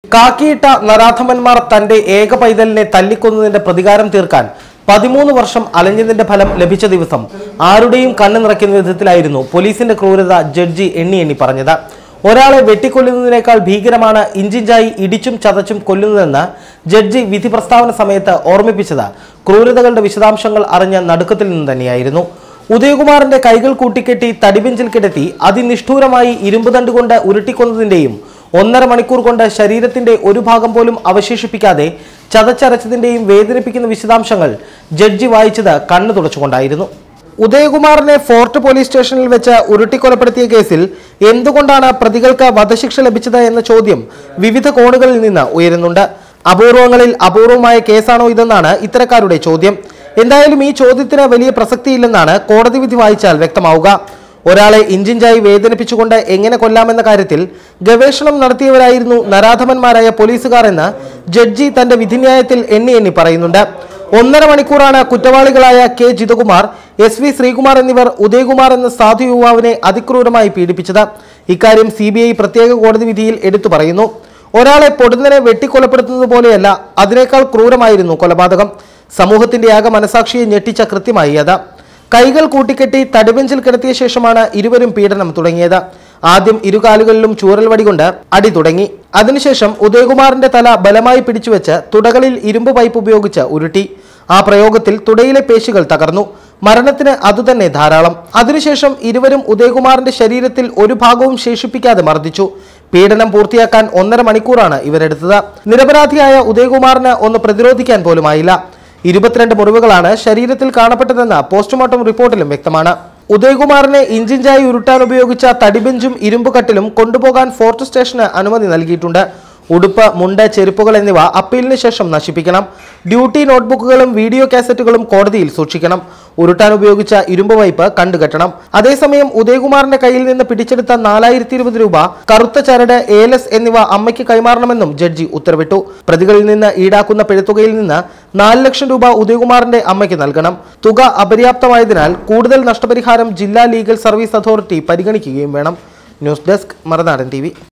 കാക്കിയിട്ട നരാധമന്മാർ തന്റെ ഏക പൈതലിനെ തല്ലിക്കൊന്നതിന്റെ പ്രതികാരം തീർക്കാൻ പതിമൂന്ന് വർഷം അലഞ്ഞതിന്റെ ഫലം ലഭിച്ച ദിവസം ആരുടെയും കണ്ണു നിറയ്ക്കുന്ന വിധത്തിലായിരുന്നു പോലീസിന്റെ ക്രൂരത ജഡ്ജി എണ്ണി എണ്ണി പറഞ്ഞത് ഒരാളെ വെട്ടിക്കൊല്ലുന്നതിനേക്കാൾ ഭീകരമാണ് ഇഞ്ചിഞ്ചായി ഇടിച്ചും ചതച്ചും കൊല്ലുന്നതെന്ന് ജഡ്ജി വിധി പ്രസ്താവന സമയത്ത് ഓർമ്മിപ്പിച്ചത് ക്രൂരതകളുടെ വിശദാംശങ്ങൾ അറിഞ്ഞ നടുക്കത്തിൽ നിന്ന് തന്നെയായിരുന്നു ഉദയകുമാറിന്റെ കൈകൾ കൂട്ടിക്കെട്ടി തടിബെഞ്ചിൽ കിടത്തി അതിനിഷ്ഠൂരമായി ഇരുമ്പ് ദണ്ട് കൊണ്ട് ഉരുട്ടിക്കൊന്നതിന്റെയും ഒന്നര മണിക്കൂർ കൊണ്ട് ശരീരത്തിന്റെ ഒരു ഭാഗം പോലും അവശേഷിപ്പിക്കാതെ ചതച്ചരച്ചതിന്റെയും വേദനിപ്പിക്കുന്ന വിശദാംശങ്ങൾ ജഡ്ജി വായിച്ചത് കണ്ണു തുടച്ചുകൊണ്ടായിരുന്നു ഉദയകുമാറിനെ ഫോർട്ട് പോലീസ് സ്റ്റേഷനിൽ വെച്ച് ഉരുട്ടിക്കൊലപ്പെടുത്തിയ കേസിൽ എന്തുകൊണ്ടാണ് പ്രതികൾക്ക് വധശിക്ഷ ലഭിച്ചത് എന്ന ചോദ്യം വിവിധ കോണുകളിൽ നിന്ന് ഉയരുന്നുണ്ട് അപൂർവങ്ങളിൽ അപൂർവമായ കേസാണോ ഇതെന്നാണ് ഇത്തരക്കാരുടെ ചോദ്യം എന്തായാലും ഈ ചോദ്യത്തിന് വലിയ പ്രസക്തിയില്ലെന്നാണ് കോടതി വിധി വായിച്ചാൽ വ്യക്തമാവുക ഒരാളെ ഇഞ്ചിഞ്ചായി വേദനിപ്പിച്ചുകൊണ്ട് എങ്ങനെ കൊല്ലാമെന്ന കാര്യത്തിൽ ഗവേഷണം നടത്തിയവരായിരുന്നു നരാധമന്മാരായ പോലീസുകാർ എന്ന് ജഡ്ജി തന്റെ വിധിന്യായത്തിൽ എണ്ണി എണ്ണി പറയുന്നുണ്ട് ഒന്നര മണിക്കൂറാണ് കുറ്റവാളികളായ K Jithakumar S V Sreekumar എന്നിവർ ഉദയകുമാർ എന്ന സാധു യുവാവിനെ അതിക്രൂരമായി പീഡിപ്പിച്ചത് ഇക്കാര്യം സി ബി ഐ പ്രത്യേക കോടതി വിധിയിൽ എടുത്തു പറയുന്നു ഒരാളെ പൊടുന്നനെ വെട്ടിക്കൊലപ്പെടുത്തുന്നത് പോലെയല്ല അതിനേക്കാൾ ക്രൂരമായിരുന്നു കൊലപാതകം സമൂഹത്തിന്റെ ആകെ മനസാക്ഷിയെ ഞെട്ടിച്ച കൃത്യമായി അത് കൈകൾ കൂട്ടിക്കെട്ടി തടിബെഞ്ചിൽ കിടത്തിയ ശേഷമാണ് ഇരുവരും പീഡനം തുടങ്ങിയത് ആദ്യം ഇരുകാലുകളിലും ചൂരൽ വടി കൊണ്ട് അടി തുടങ്ങി അതിനുശേഷം ഉദയകുമാറിന്റെ തല ബലമായി പിടിച്ചുവെച്ച് തുടകളിൽ ഇരുമ്പ് പൈപ്പ് ഉപയോഗിച്ച് ഉരുട്ടി ആ പ്രയോഗത്തിൽ തുടയിലെ പേശികൾ തകർന്നു മരണത്തിന് അതുതന്നെ ധാരാളം അതിനുശേഷം ഇരുവരും ഉദയകുമാറിന്റെ ശരീരത്തിൽ ഒരു ഭാഗവും ശേഷിപ്പിക്കാതെ മർദ്ദിച്ചു പീഡനം പൂർത്തിയാക്കാൻ ഒന്നര മണിക്കൂറാണ് ഇവരെടുത്തത് നിരപരാധിയായ ഉദയകുമാറിന് ഒന്ന് പ്രതിരോധിക്കാൻ പോലുമായില്ല ഇരുപത്തിരണ്ട് മുറിവുകളാണ് ശരീരത്തിൽ കാണപ്പെട്ടതെന്ന് പോസ്റ്റ്മോർട്ടം റിപ്പോർട്ടിലും വ്യക്തമാണ് ഉദയകുമാറിനെ ഇഞ്ചിഞ്ചായി ഉരുട്ടാൻ ഉപയോഗിച്ച തടിബെഞ്ചും ഇരുമ്പുകട്ടിലും കൊണ്ടുപോകാൻ ഫോർട്ട് സ്റ്റേഷന് അനുമതി നൽകിയിട്ടുണ്ട് ഉടുപ്പ് മുണ്ട് ചെരുപ്പുകൾ എന്നിവ അപ്പീലിന് ശേഷം നശിപ്പിക്കണം ഡ്യൂട്ടി നോട്ട്ബുക്കുകളും വീഡിയോ കാസറ്റുകളും കോടതിയിൽ സൂക്ഷിക്കണം ഉരുട്ടാൻ ഉപയോഗിച്ച ഇരുമ്പ് വൈപ്പ് കണ്ടുകെട്ടണം അതേസമയം ഉദയകുമാറിന്റെ കയ്യിൽ നിന്ന് പിടിച്ചെടുത്ത നാലായിരത്തി ഇരുപത് രൂപ കറുത്ത ചരട് ഏലസ് എന്നിവ അമ്മയ്ക്ക് കൈമാറണമെന്നും ജഡ്ജി ഉത്തരവിട്ടു പ്രതികളിൽ നിന്ന് ഈടാക്കുന്ന പിഴത്തുകയിൽ നിന്ന് നാല് ലക്ഷം രൂപ ഉദയകുമാറിന്റെ അമ്മയ്ക്ക് നൽകണം തുക അപര്യാപ്തമായതിനാൽ കൂടുതൽ നഷ്ടപരിഹാരം ജില്ലാ ലീഗൽ സർവീസ് അതോറിറ്റി പരിഗണിക്കുകയും വേണം ന്യൂസ് ഡെസ്ക് മറുനാടൻ ടി